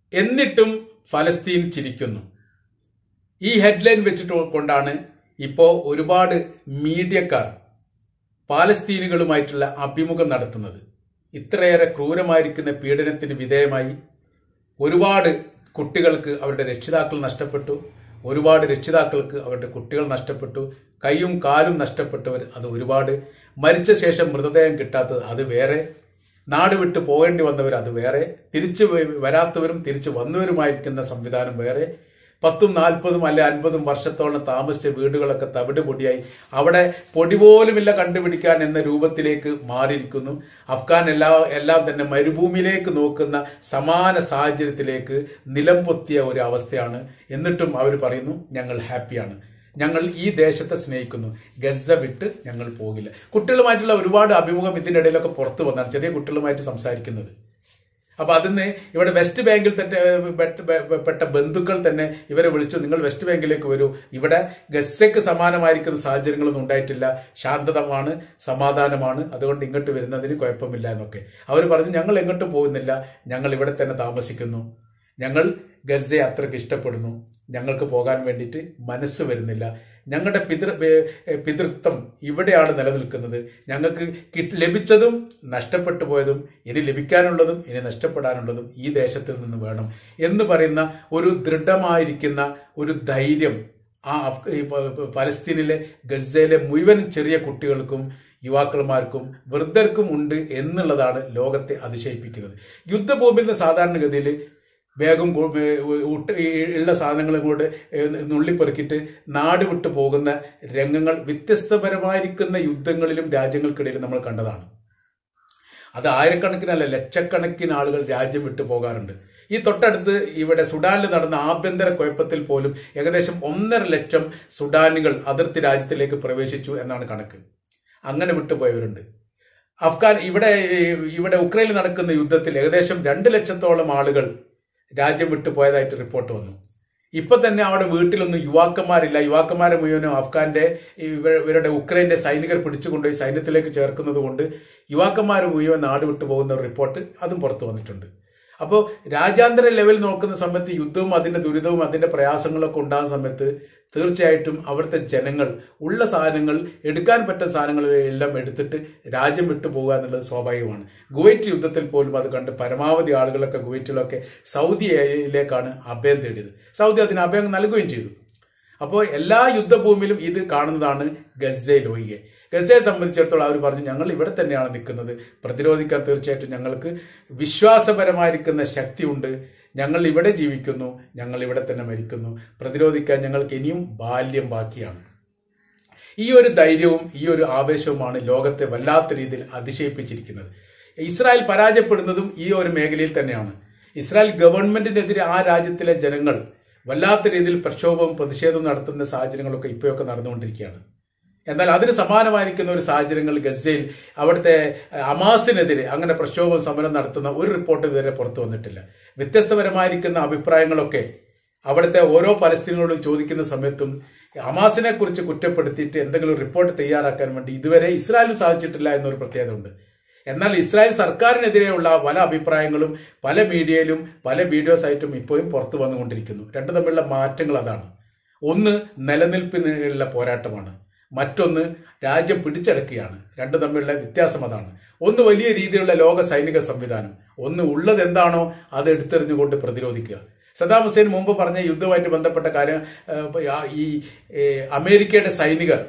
എന്നിട്ടും ഫലസ്തീൻ ചിരിക്കുന്നു ഈ ഹെഡ്ലൈൻ വെച്ചിട്ട് കൊണ്ടാണ് ഇപ്പോൾ ഒരുപാട് മീഡിയക്കാർ പാലസ്തീനുകളുമായിട്ടുള്ള അഭിമുഖം നടത്തുന്നത് ഇത്രയേറെ ക്രൂരമായിരിക്കുന്ന പീഡനത്തിന് വിധേയമായി ഒരുപാട് കുട്ടികൾക്ക് അവരുടെ രക്ഷിതാക്കൾ നഷ്ടപ്പെട്ടു ഒരുപാട് രക്ഷിതാക്കൾക്ക് അവരുടെ കുട്ടികൾ നഷ്ടപ്പെട്ടു കൈയും കാലും നഷ്ടപ്പെട്ടവർ അത് ഒരുപാട് മരിച്ച ശേഷം മൃതദേഹം കിട്ടാത്തത് അത് വേറെ നാട് വിട്ട് പോകേണ്ടി വന്നവർ അത് വേറെ തിരിച്ചു വരാത്തവരും തിരിച്ചു വന്നവരുമായിരിക്കുന്ന സംവിധാനം വേറെ പത്തും നാൽപ്പതും അല്ലെ അൻപതും വർഷത്തോളം താമസിച്ച വീടുകളൊക്കെ തവിട് പൊടിയായി അവിടെ പൊടി പോലുമില്ല കണ്ടുപിടിക്കാൻ എന്ന രൂപത്തിലേക്ക് മാറിയിരിക്കുന്നു അഫ്ഗാൻ എല്ലാ എല്ലാം തന്നെ മരുഭൂമിയിലേക്ക് നോക്കുന്ന സമാന സാഹചര്യത്തിലേക്ക് നിലം പൊത്തിയ ഒരു അവസ്ഥയാണ് എന്നിട്ടും അവർ പറയുന്നു ഞങ്ങൾ ഹാപ്പിയാണ് ഞങ്ങൾ ഈ ദേശത്തെ സ്നേഹിക്കുന്നു ഗസ വിട്ട് ഞങ്ങൾ പോകില്ല കുട്ടികളുമായിട്ടുള്ള ഒരുപാട് അഭിമുഖം ഇതിന്റെ ഇടയിലൊക്കെ പുറത്തു വന്നാണ് ചെറിയ കുട്ടികളുമായിട്ട് സംസാരിക്കുന്നത് അപ്പൊ അതിന് ഇവിടെ വെസ്റ്റ് ബാങ്കിൽ തന്നെ പെട്ട ബന്ധുക്കൾ തന്നെ ഇവരെ വിളിച്ചു നിങ്ങൾ വെസ്റ്റ് ബാങ്കിലേക്ക് വരൂ ഇവിടെ ഗസയ്ക്ക് സമാനമായിരിക്കുന്ന സാഹചര്യങ്ങളൊന്നും ഉണ്ടായിട്ടില്ല ശാന്തതമാണ് സമാധാനമാണ് അതുകൊണ്ട് ഇങ്ങോട്ട് വരുന്നതിന് കുഴപ്പമില്ല എന്നൊക്കെ അവർ പറഞ്ഞു ഞങ്ങൾ എങ്ങോട്ടും പോകുന്നില്ല ഞങ്ങൾ ഇവിടെ തന്നെ താമസിക്കുന്നു ഞങ്ങൾ ഗസയെ അത്രയ്ക്ക് ഇഷ്ടപ്പെടുന്നു ഞങ്ങൾക്ക് പോകാൻ വേണ്ടിയിട്ട് മനസ്സ് വരുന്നില്ല ഞങ്ങളുടെ പിതൃ പിതൃത്വം ഇവിടെയാണ് നിലനിൽക്കുന്നത് ഞങ്ങൾക്ക് ലഭിച്ചതും നഷ്ടപ്പെട്ടു പോയതും ഇനി ലഭിക്കാനുള്ളതും ഇനി നഷ്ടപ്പെടാനുള്ളതും ഈ ദേശത്തിൽ നിന്ന് വേണം എന്ന് പറയുന്ന ഒരു ദൃഢമായിരിക്കുന്ന ഒരു ധൈര്യം ആ പലസ്തീനിലെ ഗസയിലെ മുഴുവൻ ചെറിയ കുട്ടികൾക്കും യുവാക്കന്മാർക്കും വൃദ്ധർക്കും ഉണ്ട് എന്നുള്ളതാണ് ലോകത്തെ അതിശയിപ്പിക്കുന്നത് യുദ്ധഭൂമിയിൽ നിന്ന് സാധാരണഗതിയിൽ വേഗം ഉള്ള സാധനങ്ങളും കൂടെ നുള്ളിപ്പെറുക്കിയിട്ട് നാട് വിട്ടു പോകുന്ന രംഗങ്ങൾ വ്യത്യസ്തപരമായിരിക്കുന്ന യുദ്ധങ്ങളിലും രാജ്യങ്ങൾക്കിടയിലും നമ്മൾ കണ്ടതാണ് അത് ആയിരക്കണക്കിനല്ല ലക്ഷക്കണക്കിന് ആളുകൾ രാജ്യം വിട്ടു പോകാറുണ്ട് ഈ തൊട്ടടുത്ത് ഇവിടെ സുഡാനിൽ നടന്ന ആഭ്യന്തര കുഴപ്പത്തിൽ പോലും ഏകദേശം ഒന്നര ലക്ഷം സുഡാനികൾ അതിർത്തി രാജ്യത്തിലേക്ക് പ്രവേശിച്ചു എന്നാണ് കണക്ക് അങ്ങനെ വിട്ടുപോയവരുണ്ട് അഫ്ഗാൻ ഇവിടെ ഇവിടെ ഉക്രൈനിൽ നടക്കുന്ന യുദ്ധത്തിൽ ഏകദേശം രണ്ട് ലക്ഷത്തോളം ആളുകൾ രാജ്യം വിട്ടു പോയതായിട്ട് റിപ്പോർട്ട് വന്നു ഇപ്പൊ തന്നെ അവിടെ വീട്ടിലൊന്നും യുവാക്കന്മാരില്ല യുവാക്കന്മാരെ മുഴുവനും അഫ്ഗാന്റെ ഇവരുടെ ഉക്രൈന്റെ സൈനികർ പിടിച്ചുകൊണ്ടുപോയി സൈന്യത്തിലേക്ക് ചേർക്കുന്നത് കൊണ്ട് യുവാക്കന്മാർ മുഴുവൻ നാട് വിട്ടു പോകുന്ന റിപ്പോർട്ട് അതും പുറത്തു വന്നിട്ടുണ്ട് അപ്പോൾ രാജ്യാന്തര ലെവൽ നോക്കുന്ന സമയത്ത് യുദ്ധവും അതിന്റെ ദുരിതവും അതിന്റെ പ്രയാസങ്ങളൊക്കെ ഉണ്ടാകുന്ന സമയത്ത് തീർച്ചയായിട്ടും അവിടുത്തെ ജനങ്ങൾ ഉള്ള സാധനങ്ങൾ എടുക്കാൻ പറ്റുന്ന സാധനങ്ങൾ എല്ലാം എടുത്തിട്ട് രാജ്യം വിട്ടു പോകുക എന്നുള്ളത് സ്വാഭാവികമാണ് കുവൈറ്റ് യുദ്ധത്തിൽ പോലും അത് കണ്ട് പരമാവധി ആളുകളൊക്കെ കുവൈറ്റിലൊക്കെ സൗദിയിലേക്കാണ് അഭയം തേടിയത് സൗദി അതിന് അഭയം നൽകുകയും ചെയ്തു അപ്പോൾ എല്ലാ യുദ്ധഭൂമിയിലും ഇത് കാണുന്നതാണ് ഗസയിൽ ഒഴികെ ഗസയെ സംബന്ധിച്ചിടത്തോളം അവർ പറഞ്ഞു ഞങ്ങൾ ഇവിടെ തന്നെയാണ് നിൽക്കുന്നത് പ്രതിരോധിക്കാൻ തീർച്ചയായിട്ടും ഞങ്ങൾക്ക് വിശ്വാസപരമായിരിക്കുന്ന ശക്തിയുണ്ട് ഞങ്ങൾ ഇവിടെ ജീവിക്കുന്നു ഞങ്ങൾ ഇവിടെ തന്നെ മരിക്കുന്നു പ്രതിരോധിക്കാൻ ഞങ്ങൾക്ക് ഇനിയും ബാല്യം ബാക്കിയാണ് ഈ ഒരു ധൈര്യവും ഈ ഒരു ആവേശവുമാണ് ലോകത്തെ വല്ലാത്ത രീതിയിൽ അതിശയിപ്പിച്ചിരിക്കുന്നത് ഇസ്രായേൽ പരാജയപ്പെടുന്നതും ഈ ഒരു മേഖലയിൽ തന്നെയാണ് ഇസ്രായേൽ ഗവൺമെന്റിനെതിരെ ആ രാജ്യത്തിലെ ജനങ്ങൾ വല്ലാത്ത രീതിയിൽ പ്രക്ഷോഭവും പ്രതിഷേധവും നടത്തുന്ന സാഹചര്യങ്ങളൊക്കെ ഇപ്പോഴൊക്കെ നടന്നുകൊണ്ടിരിക്കുകയാണ് എന്നാൽ അതിന് സമാനമായിരിക്കുന്ന ഒരു സാഹചര്യങ്ങൾ ഗസയിൽ അവിടുത്തെ അമാസിനെതിരെ അങ്ങനെ പ്രക്ഷോഭം സമരം നടത്തുന്ന ഒരു റിപ്പോർട്ട് ഇതുവരെ പുറത്തു വന്നിട്ടില്ല വ്യത്യസ്തപരമായിരിക്കുന്ന അഭിപ്രായങ്ങളൊക്കെ അവിടുത്തെ ഓരോ പലസ്തീനുകളോടും ചോദിക്കുന്ന സമയത്തും ഹമാസിനെ കുറിച്ച് കുറ്റപ്പെടുത്തിയിട്ട് എന്തെങ്കിലും റിപ്പോർട്ട് തയ്യാറാക്കാൻ വേണ്ടി ഇതുവരെ ഇസ്രായേലും സാധിച്ചിട്ടില്ല എന്നൊരു പ്രത്യേകത ഉണ്ട് എന്നാൽ ഇസ്രായേൽ സർക്കാരിനെതിരെയുള്ള പല അഭിപ്രായങ്ങളും പല മീഡിയയിലും പല വീഡിയോ സൈറ്റും ഇപ്പോഴും പുറത്തു വന്നുകൊണ്ടിരിക്കുന്നു രണ്ടു തമ്മിലുള്ള മാറ്റങ്ങൾ അതാണ് ഒന്ന് നിലനിൽപ്പിനുള്ള പോരാട്ടമാണ് മറ്റൊന്ന് രാജ്യം പിടിച്ചടക്കുകയാണ് രണ്ടു തമ്മിലുള്ള വ്യത്യാസം അതാണ് ഒന്ന് വലിയ രീതിയിലുള്ള ലോക സൈനിക സംവിധാനം ഒന്ന് ഉള്ളത് എന്താണോ അത് എടുത്തെറിഞ്ഞുകൊണ്ട് പ്രതിരോധിക്കുക സദാം ഹുസൈൻ മുമ്പ് പറഞ്ഞ യുദ്ധവുമായിട്ട് ബന്ധപ്പെട്ട കാര്യം ഈ അമേരിക്കയുടെ സൈനികർ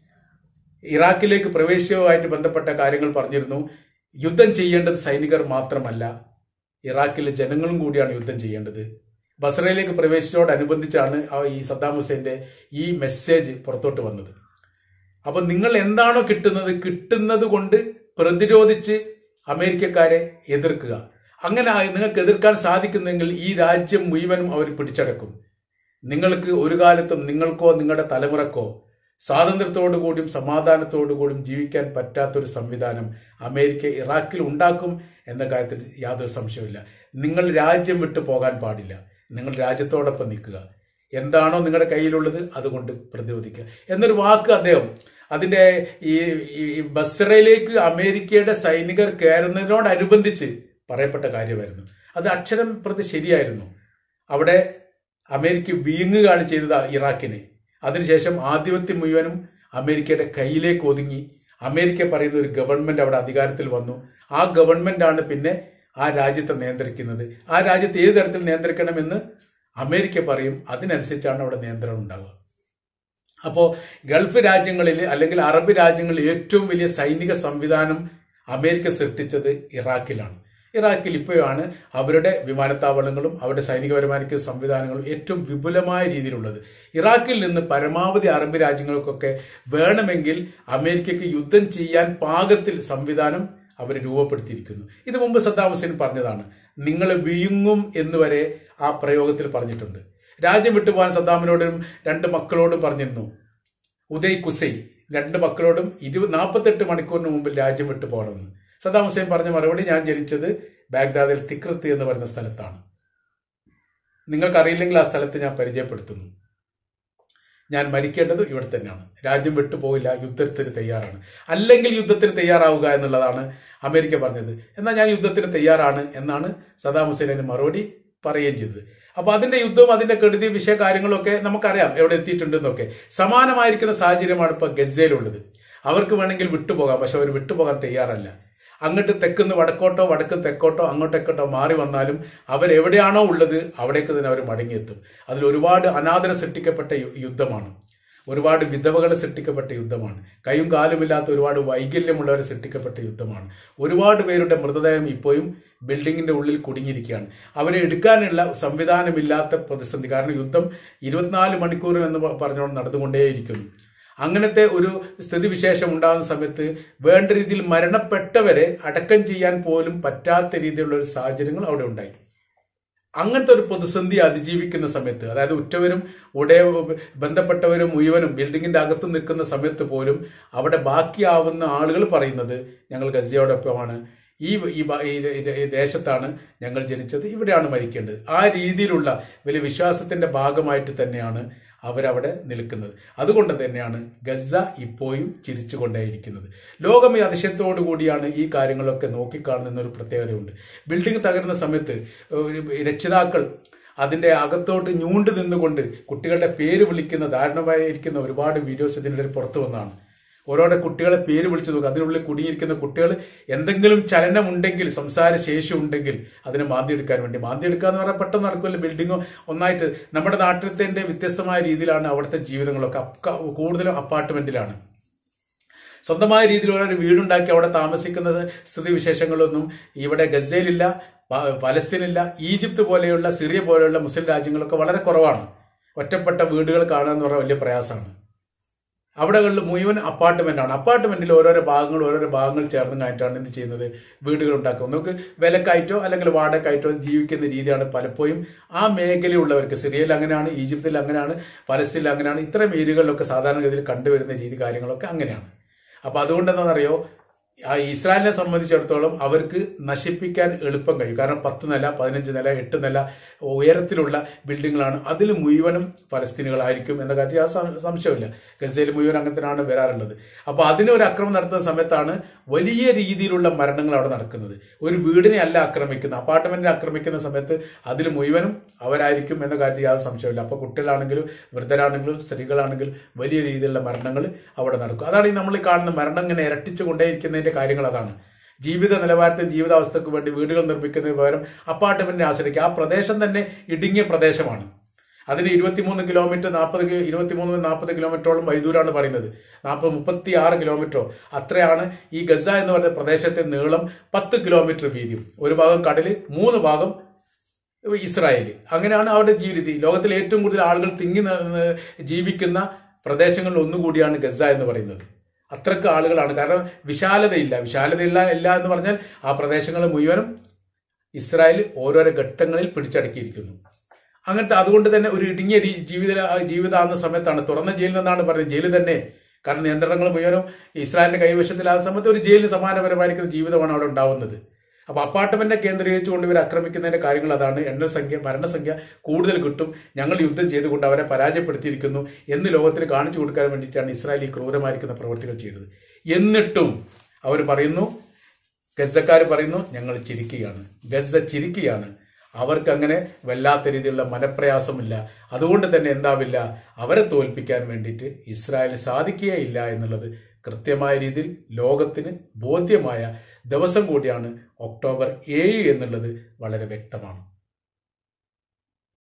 ഇറാഖിലേക്ക് പ്രവേശിച്ചതുമായിട്ട് ബന്ധപ്പെട്ട കാര്യങ്ങൾ പറഞ്ഞിരുന്നു യുദ്ധം ചെയ്യേണ്ടത് സൈനികർ മാത്രമല്ല ഇറാഖിലെ ജനങ്ങളും കൂടിയാണ് യുദ്ധം ചെയ്യേണ്ടത് ബസ്രയിലേക്ക് പ്രവേശിച്ചതോടനുബന്ധിച്ചാണ് ഈ സദ്ദാം ഹുസൈന്റെ ഈ മെസ്സേജ് പുറത്തോട്ട് വന്നത് അപ്പൊ നിങ്ങൾ എന്താണോ കിട്ടുന്നത് കിട്ടുന്നത് കൊണ്ട് പ്രതിരോധിച്ച് അമേരിക്കക്കാരെ എതിർക്കുക അങ്ങനെ നിങ്ങൾക്ക് എതിർക്കാൻ സാധിക്കുന്നെങ്കിൽ ഈ രാജ്യം മുഴുവനും അവർ പിടിച്ചടക്കും നിങ്ങൾക്ക് ഒരു കാലത്തും നിങ്ങൾക്കോ നിങ്ങളുടെ തലമുറക്കോ സ്വാതന്ത്ര്യത്തോടു കൂടിയും സമാധാനത്തോടു കൂടിയും ജീവിക്കാൻ പറ്റാത്തൊരു സംവിധാനം അമേരിക്ക ഇറാഖിൽ ഉണ്ടാക്കും എന്ന കാര്യത്തിൽ യാതൊരു സംശയമില്ല നിങ്ങൾ രാജ്യം വിട്ടു പോകാൻ പാടില്ല നിങ്ങൾ രാജ്യത്തോടൊപ്പം നിൽക്കുക എന്താണോ നിങ്ങളുടെ കയ്യിലുള്ളത് അതുകൊണ്ട് പ്രതിരോധിക്കുക എന്നൊരു വാക്ക് അദ്ദേഹം അതിന്റെ ഈ ബസ്രയിലേക്ക് അമേരിക്കയുടെ സൈനികർ കയറുന്നതിനോടനുബന്ധിച്ച് പറയപ്പെട്ട കാര്യമായിരുന്നു അത് അക്ഷരം പ്രതി ശരിയായിരുന്നു അവിടെ അമേരിക്ക വീങ്ങുകയാണ് ചെയ്തത് ഇറാഖിനെ അതിനുശേഷം ആധിപത്യം മുഴുവനും അമേരിക്കയുടെ കയ്യിലേക്ക് ഒതുങ്ങി അമേരിക്ക പറയുന്ന ഒരു ഗവൺമെന്റ് അവിടെ അധികാരത്തിൽ വന്നു ആ ഗവൺമെന്റാണ് പിന്നെ ആ രാജ്യത്തെ നിയന്ത്രിക്കുന്നത് ആ രാജ്യത്തെ ഏത് തരത്തിൽ നിയന്ത്രിക്കണമെന്ന് അമേരിക്ക പറയും അതിനനുസരിച്ചാണ് അവിടെ നിയന്ത്രണം ഉണ്ടാവുക അപ്പോൾ ഗൾഫ് രാജ്യങ്ങളിൽ അല്ലെങ്കിൽ അറബ് രാജ്യങ്ങളിൽ ഏറ്റവും വലിയ സൈനിക സംവിധാനം അമേരിക്ക സൃഷ്ടിച്ചത് ഇറാഖിലാണ് ഇറാഖിൽ ഇപ്പോഴാണ് അവരുടെ വിമാനത്താവളങ്ങളും അവരുടെ സൈനികപരമായ സംവിധാനങ്ങളും ഏറ്റവും വിപുലമായ രീതിയിലുള്ളത് ഇറാഖിൽ നിന്ന് പരമാവധി അറബ് രാജ്യങ്ങൾക്കൊക്കെ വേണമെങ്കിൽ അമേരിക്കയ്ക്ക് യുദ്ധം ചെയ്യാൻ പാകത്തിൽ സംവിധാനം അവർ രൂപപ്പെടുത്തിയിരിക്കുന്നു ഇത് മുമ്പ് സദ്ദാം ഹുസൈൻ പറഞ്ഞതാണ് നിങ്ങൾ വിഴുങ്ങും എന്ന് വരെ ആ പ്രയോഗത്തിൽ പറഞ്ഞിട്ടുണ്ട് രാജ്യം വിട്ടുപോകാൻ സദ്ദാമിനോടും രണ്ട് മക്കളോടും പറഞ്ഞിരുന്നു ഉദയ് കുസൈ രണ്ട് മക്കളോടും ഇരുപത് നാൽപ്പത്തെട്ട് മണിക്കൂറിന് മുമ്പിൽ രാജ്യം വിട്ടു പോകണമെന്ന് സദ്ദാം ഹുസൈൻ പറഞ്ഞ മറുപടി ഞാൻ ജനിച്ചത് ബാഗ്ദാദിൽ തിക്രത്ത് എന്ന് പറയുന്ന സ്ഥലത്താണ് നിങ്ങൾക്കറിയില്ലെങ്കിൽ ആ സ്ഥലത്ത് ഞാൻ പരിചയപ്പെടുത്തുന്നു ഞാൻ മരിക്കേണ്ടത് ഇവിടെ തന്നെയാണ് രാജ്യം വിട്ടുപോയില്ല യുദ്ധത്തിന് തയ്യാറാണ് അല്ലെങ്കിൽ യുദ്ധത്തിന് തയ്യാറാവുക എന്നുള്ളതാണ് അമേരിക്ക പറഞ്ഞത് എന്നാൽ ഞാൻ യുദ്ധത്തിന് തയ്യാറാണ് എന്നാണ് സദാം ഹുസൈൻ അതിന് മറുപടി പറയുകയും ചെയ്തത് അപ്പൊ അതിന്റെ യുദ്ധവും അതിന്റെ കെടുതി വിഷയ കാര്യങ്ങളൊക്കെ നമുക്കറിയാം എവിടെ എത്തിയിട്ടുണ്ടെന്നൊക്കെ സമാനമായിരിക്കുന്ന സാഹചര്യമാണ് ഇപ്പൊ ഗസയിലുള്ളത് അവർക്ക് വേണമെങ്കിൽ വിട്ടുപോകാം പക്ഷെ അവർ വിട്ടുപോകാൻ തയ്യാറല്ല അങ്ങോട്ട് തെക്കുന്ന് വടക്കോട്ടോ വടക്ക് തെക്കോട്ടോ അങ്ങോട്ടേക്കോട്ടോ മാറി വന്നാലും അവരെവിടെയാണോ ഉള്ളത് അവിടേക്ക് തന്നെ അവർ മടങ്ങിയെത്തും അതിൽ ഒരുപാട് അനാദര സൃഷ്ടിക്കപ്പെട്ട യു- യുദ്ധമാണ് ഒരുപാട് വിധവകളെ സൃഷ്ടിക്കപ്പെട്ട യുദ്ധമാണ് കൈയും കാലുമില്ലാത്ത ഒരുപാട് വൈകല്യമുള്ളവരെ സൃഷ്ടിക്കപ്പെട്ട യുദ്ധമാണ് ഒരുപാട് പേരുടെ മൃതദേഹം ഇപ്പോഴും ബിൽഡിങ്ങിന്റെ ഉള്ളിൽ കുടുങ്ങിയിരിക്കുകയാണ് അവരെ എടുക്കാനുള്ള സംവിധാനമില്ലാത്ത പ്രതിസന്ധി കാരണം യുദ്ധം ഇരുപത്തിനാല് മണിക്കൂർ എന്ന് പ- പറഞ്ഞുകൊണ്ട് നടന്നുകൊണ്ടേയിരിക്കുന്നു അങ്ങനത്തെ ഒരു സ്ഥിതിവിശേഷം ഉണ്ടാകുന്ന സമയത്ത് വേണ്ട രീതിയിൽ മരണപ്പെട്ടവരെ അടക്കം ചെയ്യാൻ പോലും പറ്റാത്ത രീതിയിലുള്ള ഒരു സാഹചര്യങ്ങൾ അവിടെ ഉണ്ടായി അങ്ങനത്തെ ഒരു പ്രതിസന്ധി അതിജീവിക്കുന്ന സമയത്ത് അതായത് ഉറ്റവരും ഉടയ ബന്ധപ്പെട്ടവരും മുഴുവനും ബിൽഡിങ്ങിന്റെ അകത്ത് നിൽക്കുന്ന സമയത്ത് പോലും അവിടെ ബാക്കിയാവുന്ന ആളുകൾ പറയുന്നത് ഞങ്ങൾ ഗസിയോടൊപ്പമാണ് ഈ ഈ ബ- ഈ ഇത് ഈ ദേശത്താണ് ഞങ്ങൾ ജനിച്ചത് ഇവിടെയാണ് മരിക്കേണ്ടത് ആ രീതിയിലുള്ള വലിയ വിശ്വാസത്തിന്റെ ഭാഗമായിട്ട് തന്നെയാണ് അവരവിടെ നിൽക്കുന്നത് അതുകൊണ്ട് തന്നെയാണ് ഗസ ഇപ്പോഴും ചിരിച്ചുകൊണ്ടേയിരിക്കുന്നത് ലോകം ഈ അതിശയത്തോടു കൂടിയാണ് ഈ കാര്യങ്ങളൊക്കെ നോക്കിക്കാണുന്ന ഒരു പ്രത്യേകതയുണ്ട് ബിൽഡിംഗ് തകരുന്ന സമയത്ത് ഒരു രക്ഷിതാക്കൾ അതിന്റെ അകത്തോട്ട് ഞൂണ്ട് നിന്നുകൊണ്ട് കുട്ടികളുടെ പേര് വിളിക്കുന്ന ദാരുണമായിരിക്കുന്ന ഒരുപാട് വീഡിയോസ് ഇതിനിടയിൽ പുറത്തു വന്നതാണ് ഓരോരോ കുട്ടികളെ പേര് വിളിച്ചു നോക്കുക അതിനുള്ളിൽ കുടുങ്ങിയിരിക്കുന്ന കുട്ടികൾ എന്തെങ്കിലും ചലനമുണ്ടെങ്കിൽ സംസാര ശേഷി ഉണ്ടെങ്കിൽ അതിനെ മാന്തിയെടുക്കാൻ വേണ്ടി മാന്തിയെടുക്കുക എന്ന് പറഞ്ഞാൽ പെട്ടെന്ന് നടക്കില്ല ബിൽഡിങ്ങോ ഒന്നായിട്ട് നമ്മുടെ നാട്ടിലത്തെ വ്യത്യസ്തമായ രീതിയിലാണ് അവിടുത്തെ ജീവിതങ്ങളൊക്കെ അക്ക- കൂടുതലും അപ്പാർട്ട്മെന്റിലാണ് സ്വന്തമായ രീതിയിലുള്ള ഒരു വീടുണ്ടാക്കി അവിടെ താമസിക്കുന്നത് സ്ഥിതിവിശേഷങ്ങളൊന്നും ഇവിടെ ഗസയിലില്ല പ- പലസ്തീനില്ല ഈജിപ്ത് പോലെയുള്ള സിറിയ പോലെയുള്ള മുസ്ലിം രാജ്യങ്ങളൊക്കെ വളരെ കുറവാണ് ഒറ്റപ്പെട്ട വീടുകൾ കാണുക എന്ന് പറഞ്ഞാൽ വലിയ പ്രയാസമാണ് അവിടെകളിൽ മുഴുവൻ അപ്പാർട്ട്മെന്റ് ആണ് അപ്പാർട്ട്മെന്റിൽ ഓരോരോ ഭാഗങ്ങൾ ഓരോരോ ഭാഗങ്ങൾ ചേർന്ന് കഴിഞ്ഞിട്ടാണ് എന്ത് ചെയ്യുന്നത് വീടുകൾ ഉണ്ടാക്കുന്നത് നമുക്ക് വിലക്കായിട്ടോ അല്ലെങ്കിൽ വാടകയ്ക്കായിട്ടോ ജീവിക്കുന്ന രീതിയാണ് പലപ്പോഴും ആ മേഖലയുള്ളവർക്ക് സിറിയയിൽ അങ്ങനെയാണ് ഈജിപ്തിൽ അങ്ങനെയാണ് പലസ്തീനിൽ അങ്ങനെയാണ് ഇത്തരം ഏരിയകളിലൊക്കെ സാധാരണഗതിയിൽ കണ്ടുവരുന്ന രീതി കാര്യങ്ങളൊക്കെ അങ്ങനെയാണ് അപ്പൊ അതുകൊണ്ട് എന്താണെന്നറിയോ ആ ഇസ്രായേലിനെ സംബന്ധിച്ചിടത്തോളം അവർക്ക് നശിപ്പിക്കാൻ എളുപ്പം കഴിയും കാരണം പത്ത് നില പതിനഞ്ച് നില എട്ട് നില ഉയരത്തിലുള്ള ബിൽഡിങ്ങുകളാണ് അതിൽ മുഴുവനും ഫലസ്തീനുകളായിരിക്കും എന്ന കാര്യത്തിൽ ആ സം- സംശയമില്ല ഗസയിൽ മുഴുവൻ അങ്ങനത്തിനാണ് വരാറുള്ളത് അപ്പൊ അതിന് ഒരു അക്രമം നടത്തുന്ന സമയത്താണ് വലിയ രീതിയിലുള്ള മരണങ്ങൾ അവിടെ നടക്കുന്നത് ഒരു വീടിനെ അല്ല ആക്രമിക്കുന്നത് അപ്പാർട്ട്മെന്റിനെ ആക്രമിക്കുന്ന സമയത്ത് അതിൽ മുഴുവനും അവരായിരിക്കും എന്ന കാര്യത്തിൽ യാതൊരു സംശയമില്ല അപ്പൊ കുട്ടികളാണെങ്കിലും വൃദ്ധരാണെങ്കിലും സ്ത്രീകളാണെങ്കിലും വലിയ രീതിയിലുള്ള മരണങ്ങൾ അവിടെ നടക്കും അതാണ് ഈ നമ്മൾ ഈ കാണുന്ന മരണം ഇങ്ങനെ ഇരട്ടിച്ചു കൊണ്ടേയിരിക്കുന്നതിന്റെ കാര്യങ്ങൾ അതാണ് ജീവിത നിലവാരത്തിൽ ജീവിതാവസ്ഥക്ക് വേണ്ടി വീടുകൾ നിർമ്മിക്കുന്നതിന് പകരം അപ്പാർട്ട്മെന്റിനെ ആശ്രയിക്കുക ആ പ്രദേശം തന്നെ ഇടുങ്ങിയ പ്രദേശമാണ് അതിന് ഇരുപത്തിമൂന്ന് കിലോമീറ്റർ നാൽപ്പത് ഇരുപത്തിമൂന്ന് നാൽപ്പത് കിലോമീറ്ററോളം വൈദൂരാണ് പറയുന്നത് നാൽപ്പത് മുപ്പത്തി ആറ് കിലോമീറ്ററോ അത്രയാണ് ഈ ഗസ എന്ന് പറയുന്ന പ്രദേശത്തെ നീളം പത്ത് കിലോമീറ്റർ വീതിയും ഒരു ഭാഗം കടല് മൂന്ന് ഭാഗം ഇസ്രായേൽ അങ്ങനെയാണ് അവരുടെ ജീവിതം ലോകത്തിലെ ഏറ്റവും കൂടുതൽ ആളുകൾ തിങ്ങി ന- ജീവിക്കുന്ന പ്രദേശങ്ങളിൽ ഒന്നുകൂടിയാണ് ഗസ എന്ന് പറയുന്നത് അത്രക്ക് ആളുകളാണ് കാരണം വിശാലതയില്ല വിശാലതയില്ല ഇല്ല എന്ന് പറഞ്ഞാൽ ആ പ്രദേശങ്ങൾ മുഴുവനും ഇസ്രായേൽ ഓരോരോ ഘട്ടങ്ങളിൽ പിടിച്ചടക്കിയിരിക്കുന്നു അങ്ങനത്തെ അതുകൊണ്ട് തന്നെ ഒരു ഇടുങ്ങിയ രീ- ജീവിത ജീവിതമാകുന്ന സമയത്താണ് തുറന്ന ജയിലിൽ നിന്നാണ് പറയുന്നത് ജയിലിൽ തന്നെ കാരണം നിയന്ത്രണങ്ങൾ മുഴുവനും ഇസ്രായേലിന്റെ കൈവശത്തിലാകുന്ന സമയത്ത് ഒരു ജയിലിന് സമാനപരമായിരിക്കുന്ന ജീവിതമാണ് അവിടെ ഉണ്ടാവുന്നത് അപ്പൊ അപ്പാർട്ട്മെന്റിനെ കേന്ദ്രീകരിച്ചുകൊണ്ട് ഇവർ ആക്രമിക്കുന്നതിന്റെ കാര്യങ്ങൾ അതാണ് എണ്ണ സംഖ്യ മരണസംഖ്യ കൂടുതൽ കിട്ടും ഞങ്ങൾ യുദ്ധം ചെയ്തുകൊണ്ട് അവരെ പരാജയപ്പെടുത്തിയിരിക്കുന്നു എന്ന് ലോകത്തിന് കാണിച്ചു കൊടുക്കാൻ വേണ്ടിയിട്ടാണ് ഇസ്രായേൽ ഈ ക്രൂരമായിരിക്കുന്ന പ്രവൃത്തികൾ ചെയ്തത് എന്നിട്ടും അവർ പറയുന്നു ഗസക്കാർ പറയുന്നു ഞങ്ങൾ ചിരിക്കുകയാണ് ഗസ ചിരിക്കുകയാണ് അവർക്ക് അങ്ങനെ വല്ലാത്ത രീതിയിലുള്ള മനപ്രയാസമില്ല അതുകൊണ്ട് തന്നെ എന്താവില്ല അവരെ തോൽപ്പിക്കാൻ വേണ്ടിയിട്ട് ഇസ്രായേൽ സാധിക്കുകയില്ല എന്നുള്ളത് കൃത്യമായ രീതിയിൽ ലോകത്തിന് ബോധ്യമായ ദിവസം കൂടിയാണ് ഒക്ടോബർ ഏഴ് എന്നുള്ളത് വളരെ വ്യക്തമാണ്